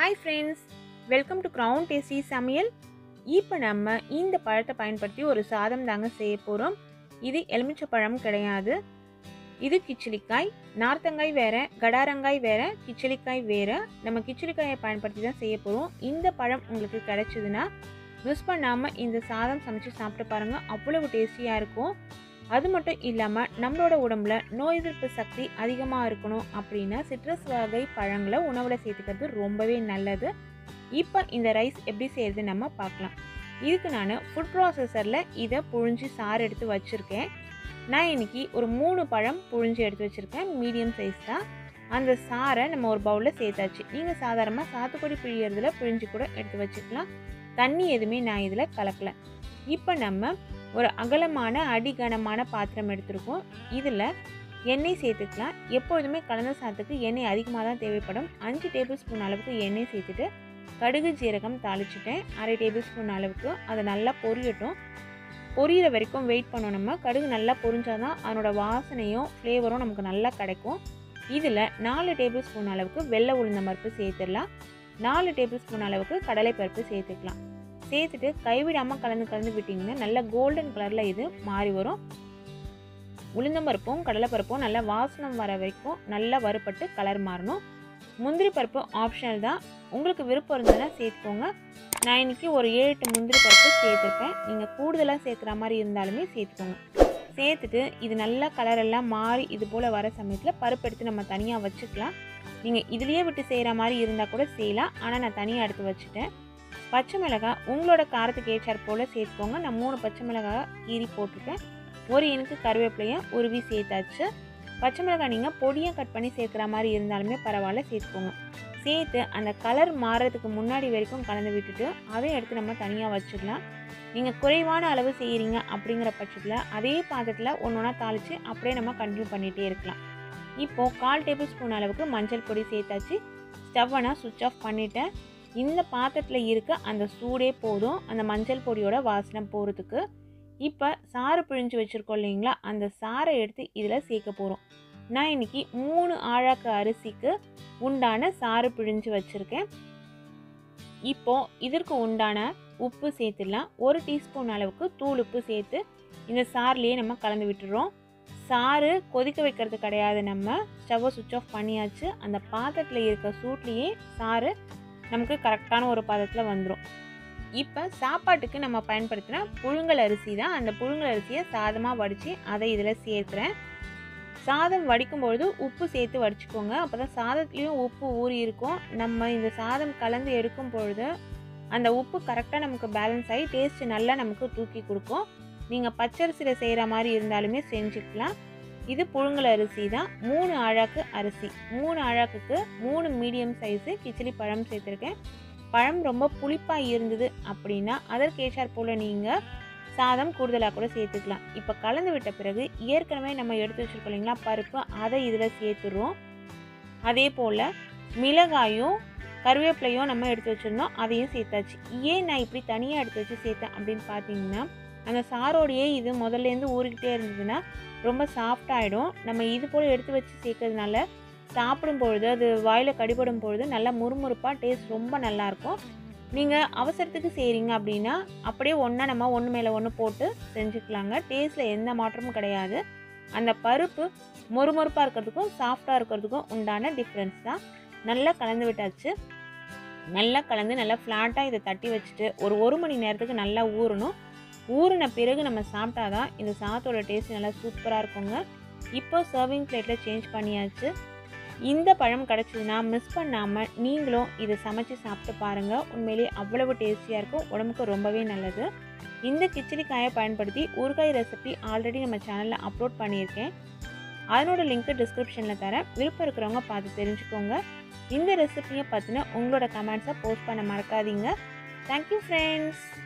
hi friends welcome to crown tasty சமையல் இப்போ நம்ம இந்த பழத்தை பயன்படுத்தி ஒரு சாதம் தாங்க செய்ய போகிறோம் இது எலுமிச்சை பழம் கிடையாது இது கிச்சிலிக்காய் நார்த்தங்காய் வேற கடாரங்காய் வேற கிச்சிலிக்காய் வேற நம்ம கிச்சிலிக்காயை பயன்படுத்தி தான் செய்ய போகிறோம் இந்த பழம் உங்களுக்கு கிடைச்சதுன்னா மிஸ் பண்ணாமல் இந்த சாதம் சமைச்சு சாப்பிட்டு பாருங்கள் அவ்வளவு டேஸ்டியாக இருக்கும் அது மட்டும் இல்லாமல் நம்மளோட உடம்புல நோய் எதிர்ப்பு சக்தி அதிகமாக இருக்கணும் அப்படின்னா சிட்ரஸ் வகை பழங்களை உணவில் சேர்த்துக்கிறது ரொம்பவே நல்லது இப்போ இந்த ரைஸ் எப்படி செய்கிறது நம்ம பார்க்கலாம் இதுக்கு நான் ஃபுட் ப்ராசஸரில் இதை புழிஞ்சு சாறு எடுத்து வச்சுருக்கேன் நான் இன்னைக்கு ஒரு மூணு பழம் புழிஞ்சு எடுத்து வச்சுருக்கேன் மீடியம் சைஸ் தான் அந்த சாரை நம்ம ஒரு பவுலில் சேர்த்தாச்சு நீங்கள் சாதாரணமாக சாத்துக்குடி பிழியறதுல பிழிஞ்சு கூட எடுத்து வச்சுக்கலாம் தண்ணி எதுவுமே நான் இதில் கலக்கலை இப்போ நம்ம ஒரு அகலமான அடிகனமான பாத்திரம் எடுத்திருக்கோம் இதில் எண்ணெய் சேர்த்துக்கலாம் எப்பொழுதுமே கலந்த சாதத்துக்கு எண்ணெய் அதிகமாக தான் தேவைப்படும் அஞ்சு டேபிள் ஸ்பூன் அளவுக்கு எண்ணெய் சேர்த்துட்டு கடுகு ஜீரகம் தாளிச்சிட்டேன் அரை டேபிள் ஸ்பூன் அளவுக்கு அதை நல்லா பொரியட்டும் பொரியிற வரைக்கும் வெயிட் பண்ணோம் நம்ம கடுகு நல்லா பொரிஞ்சாதான் அதனோட வாசனையும் ஃப்ளேவரும் நமக்கு நல்லா கிடைக்கும் இதில் நாலு டேபிள் ஸ்பூன் அளவுக்கு வெள்ளை உளுந்த பருப்பு சேர்த்துடலாம் நாலு டேபிள் ஸ்பூன் அளவுக்கு கடலை பருப்பு சேர்த்துக்கலாம் சேர்த்துட்டு கைவிடாமல் கலந்து கலந்து விட்டிங்கன்னா நல்ல கோல்டன் கலரில் இது மாறி வரும் உளுந்தம்பருப்பும் கடலைப்பருப்பும் நல்லா வாசனம் வர வரைக்கும் நல்லா வறுபட்டு கலர் மாறணும் முந்திரி பருப்பு ஆப்ஷனல் தான் உங்களுக்கு விருப்பம் இருந்ததுன்னா சேர்த்துக்கோங்க நான் இன்றைக்கி ஒரு ஏழு எட்டு முந்திரி பருப்பு சேர்த்துருப்பேன் நீங்கள் கூடுதலாக சேர்க்குற மாதிரி இருந்தாலுமே சேர்த்துக்கோங்க சேர்த்துட்டு இது நல்லா கலரெல்லாம் மாறி இது போல் வர சமயத்தில் பருப்பு எடுத்து நம்ம தனியாக வச்சுக்கலாம் நீங்கள் இதுலேயே விட்டு செய்கிற மாதிரி இருந்தால் கூட செய்யலாம் ஆனால் நான் தனியாக எடுத்து வச்சுட்டேன் பச்சை மிளகாய் உங்களோட காரத்துக்கு ஏற்றாற் போல் சேர்த்துக்கோங்க நான் மூணு பச்சை மிளகாய் கீறி போட்டிருக்கேன் ஒரு இனுக்கு கருவேப்பிலையும் உருவி சேர்த்தாச்சு பச்சை மிளகாய் நீங்கள் பொடியாக கட் பண்ணி சேர்க்குற மாதிரி இருந்தாலுமே பரவாயில்ல சேர்த்துக்கோங்க சேர்த்து அந்த கலர் மாறுறதுக்கு முன்னாடி வரைக்கும் கலந்து விட்டுட்டு அதையும் எடுத்து நம்ம தனியாக வச்சுக்கலாம் நீங்கள் குறைவான அளவு செய்கிறீங்க அப்படிங்கிற பட்சத்தில் அதே பாத்திரத்தில் ஒன்று ஒன்றா தாளித்து அப்படியே நம்ம கண்டினியூ பண்ணிகிட்டே இருக்கலாம் இப்போது கால் டேபிள் ஸ்பூன் அளவுக்கு மஞ்சள் பொடி சேர்த்தாச்சு ஸ்டவ்வை நான் சுவிட்ச் ஆஃப் பண்ணிவிட்டேன் இந்த பாத்திரத்தில் இருக்க அந்த சூடே போதும் அந்த மஞ்சள் பொடியோட வாசனை போகிறதுக்கு இப்போ சாறு பிழிஞ்சு வச்சுருக்கோம் இல்லைங்களா அந்த சாறை எடுத்து இதில் சேர்க்க போகிறோம் நான் இன்றைக்கி மூணு ஆழாக்கு அரிசிக்கு உண்டான சாறு பிழிஞ்சு வச்சுருக்கேன் இப்போது இதற்கு உண்டான உப்பு சேர்த்துடலாம் ஒரு டீஸ்பூன் அளவுக்கு தூள் உப்பு சேர்த்து இந்த சாறுலேயே நம்ம கலந்து விட்டுறோம் சாறு கொதிக்க வைக்கிறது கிடையாது நம்ம ஸ்டவ்வை சுவிட்ச் ஆஃப் பண்ணியாச்சு அந்த பாத்திரத்தில் இருக்க சூட்லேயே சாறு நமக்கு கரெக்டான ஒரு பதத்தில் வந்துடும் இப்போ சாப்பாட்டுக்கு நம்ம பயன்படுத்துகிற புழுங்கல் அரிசி தான் அந்த புழுங்கல் அரிசியை சாதமாக வடித்து அதை இதில் சேர்க்குறேன் சாதம் வடிக்கும் பொழுது உப்பு சேர்த்து வடிச்சுக்கோங்க அப்போ தான் சாதத்துலேயும் உப்பு ஊறி இருக்கும் நம்ம இந்த சாதம் கலந்து எடுக்கும் பொழுது அந்த உப்பு கரெக்டாக நமக்கு பேலன்ஸ் ஆகி டேஸ்ட்டு நல்லா நமக்கு தூக்கி கொடுக்கும் நீங்கள் பச்சரிசியில் செய்கிற மாதிரி இருந்தாலுமே செஞ்சுக்கலாம் இது புழுங்கல் அரிசி தான் மூணு அழாக்கு அரிசி மூணு அழாக்குக்கு மூணு மீடியம் சைஸு கிச்சிலி பழம் சேர்த்துருக்கேன் பழம் ரொம்ப புளிப்பாக இருந்தது அப்படின்னா அதற்கேற்றாற் போல் நீங்கள் சாதம் கூடுதலாக கூட சேர்த்துக்கலாம் இப்போ கலந்து விட்ட பிறகு ஏற்கனவே நம்ம எடுத்து வச்சுருக்கோம் இல்லைங்களா பருப்பு அதை இதில் சேர்த்துடுறோம் அதே போல் மிளகாயும் கருவேப்பிலையும் நம்ம எடுத்து வச்சுருந்தோம் அதையும் சேர்த்தாச்சு ஏன் நான் இப்படி தனியாக எடுத்து வச்சு சேர்த்தேன் அப்படின்னு பார்த்தீங்கன்னா அந்த சாரோடையே இது முதல்லேருந்து ஊறிக்கிட்டே இருந்ததுன்னா ரொம்ப சாஃப்டாகிடும் நம்ம இது போல் எடுத்து வச்சு சேர்க்கறதுனால சாப்பிடும் பொழுது அது வாயில் கடிபடும் பொழுது நல்லா முறுமுறுப்பாக டேஸ்ட் ரொம்ப நல்லாயிருக்கும் நீங்கள் அவசரத்துக்கு செய்கிறீங்க அப்படின்னா அப்படியே ஒன்றா நம்ம ஒன்று மேலே ஒன்று போட்டு செஞ்சுக்கலாங்க டேஸ்ட்டில் எந்த மாற்றமும் கிடையாது அந்த பருப்பு மொறுமொறுப்பாக இருக்கிறதுக்கும் சாஃப்டாக இருக்கிறதுக்கும் உண்டான டிஃப்ரென்ஸ் தான் நல்லா கலந்து விட்டாச்சு நல்லா கலந்து நல்லா ஃப்ளாட்டாக இதை தட்டி வச்சுட்டு ஒரு ஒரு மணி நேரத்துக்கு நல்லா ஊறணும் ஊறின பிறகு நம்ம சாப்பிட்டா தான் இந்த சாதத்தோட டேஸ்ட் நல்லா சூப்பராக இருக்குங்க இப்போ சர்விங் பிளேட்டில் சேஞ்ச் பண்ணியாச்சு இந்த பழம் கிடச்சிதுன்னா மிஸ் பண்ணாமல் நீங்களும் இதை சமைச்சு சாப்பிட்டு பாருங்கள் உண்மையிலே அவ்வளவு டேஸ்டியாக இருக்கும் உடம்புக்கு ரொம்பவே நல்லது இந்த கிச்சடிக்காயை பயன்படுத்தி ஊறுகாய் ரெசிபி ஆல்ரெடி நம்ம சேனலில் அப்லோட் பண்ணியிருக்கேன் அதனோட லிங்க்கு டிஸ்கிரிப்ஷனில் தரேன் விருப்பம் இருக்கிறவங்க பார்த்து தெரிஞ்சுக்கோங்க இந்த ரெசிபியை பற்றின உங்களோட கமெண்ட்ஸை போஸ்ட் பண்ண மறக்காதீங்க தேங்க்யூ ஃப்ரெண்ட்ஸ்